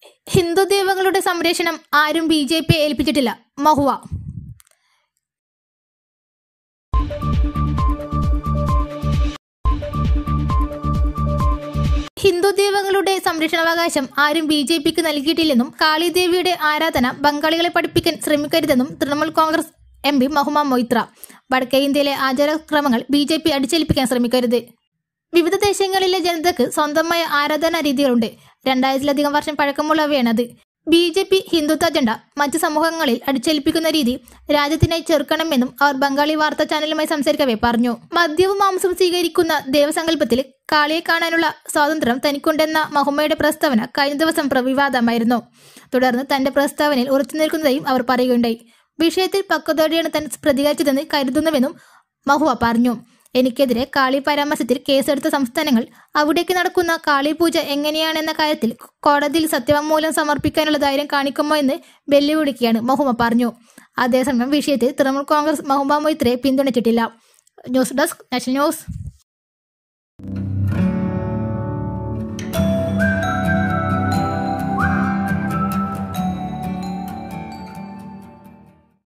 ഹിന്ദു ദൈവങ്ങളുടെ സംരക്ഷണം ആരും ബി ജെ പിയെ ഏൽപ്പിച്ചിട്ടില്ല മഹുവ ഹിന്ദു ദൈവങ്ങളുടെ സംരക്ഷണാവകാശം ആരും ബി ജെ പിക്ക് നൽകിയിട്ടില്ലെന്നും കാളിദേവിയുടെ ആരാധന ബംഗാളികളെ പഠിപ്പിക്കാൻ ശ്രമിക്കരുതെന്നും തൃണമൂൽ കോൺഗ്രസ് എം പി മഹുമ മൊയ്ത്ര വടക്കേ ഇന്ത്യയിലെ ആചാരക്രമങ്ങൾ ബി ജെ പി അടിച്ചേൽപ്പിക്കാൻ ശ്രമിക്കരുത് വിവിധ ദേശങ്ങളിലെ ജനതക്ക് സ്വന്തമായ ആരാധനാ രീതികളുണ്ട് രണ്ടായിരത്തിലധികം വർഷം പഴക്കമുള്ളവയാണത് ബി ജെ പി ഹിന്ദുത്വ അജണ്ട മറ്റ് സമൂഹങ്ങളിൽ അടിച്ചേൽപ്പിക്കുന്ന രീതി രാജ്യത്തിനായി ചെറുക്കണമെന്നും അവർ ബംഗാളി വാർത്താ ചാനലുമായി സംസാരിക്കവേ പറഞ്ഞു മദ്യവും മാംസവും സ്വീകരിക്കുന്ന ദേവസങ്കല്പത്തിൽ കാളിയെ കാണാനുള്ള സ്വാതന്ത്ര്യം തനിക്കുണ്ടെന്ന മഹുമ്മയുടെ പ്രസ്താവന കഴിഞ്ഞ ദിവസം പ്രവിവാദമായിരുന്നു തുടർന്ന് തന്റെ പ്രസ്താവനയിൽ ഉറച്ചു നിൽക്കുന്നതായും അവർ പറയുകയുണ്ടായി വിഷയത്തിൽ പക്വതയോടെയാണ് താൻ പ്രതികരിച്ചതെന്ന് കരുതുന്നുവെന്നും മഹുവ പറഞ്ഞു എനിക്കെതിരെ കാളി പരാമർശത്തിൽ കേസെടുത്ത സംസ്ഥാനങ്ങൾ അവിടേക്ക് നടക്കുന്ന കാളി പൂജ എങ്ങനെയാണെന്ന കാര്യത്തിൽ കോടതിയിൽ സത്യവാങ്മൂലം സമർപ്പിക്കാനുള്ള ധൈര്യം കാണിക്കുമോ എന്ന് വെല്ലുവിളിക്കുകയാണ് മഹുമ പറഞ്ഞു അതേസമയം വിഷയത്തിൽ തൃണമൂൽ കോൺഗ്രസ് മഹുമ മൊയ്ത്രയെ പിന്തുണച്ചിട്ടില്ല ന്യൂസ് ഡെസ്ക് നാഷണൽ ന്യൂസ്